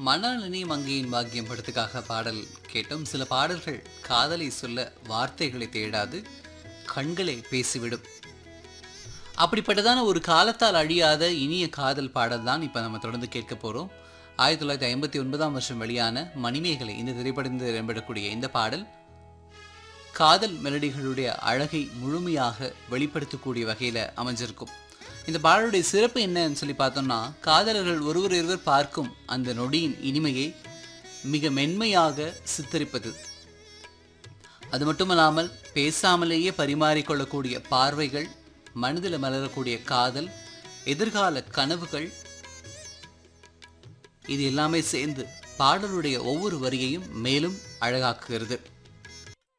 மணாலினி மங்கையின் பாக்கியம் படத்துக்காக பாடல் கேட்டோம் சில பாடல்கள் காதலை சொல்ல வார்த்தைகளை தேடாது கண்களை பேசிவிடும் அப்படிப்பட்டதான ஒரு காலத்தால் அழியாத இனிய காதல் பாடல் தான் இப்போ நம்ம தொடர்ந்து கேட்க போகிறோம் ஆயிரத்தி தொள்ளாயிரத்தி ஐம்பத்தி ஒன்பதாம் வருஷம் வெளியான மணிமேகலை இந்த திரைப்படத்தில் இடம்பெறக்கூடிய இந்த பாடல் காதல் மெலடிகளுடைய அழகை முழுமையாக வெளிப்படுத்தக்கூடிய வகையில் அமைஞ்சிருக்கும் இந்த பாடலுடைய சிறப்பு என்னன்னு சொல்லி பார்த்தோம்னா காதலர்கள் ஒருவர் ஒருவர் பார்க்கும் அந்த நொடியின் இனிமையை மிக மென்மையாக சித்தரிப்பது அது மட்டுமல்லாமல் பேசாமலேயே பரிமாறிக்கொள்ளக்கூடிய பார்வைகள் மனதில் மலரக்கூடிய காதல் எதிர்கால கனவுகள் இது எல்லாமே சேர்ந்து பாடலுடைய ஒவ்வொரு வரியையும் மேலும் அழகாக்குகிறது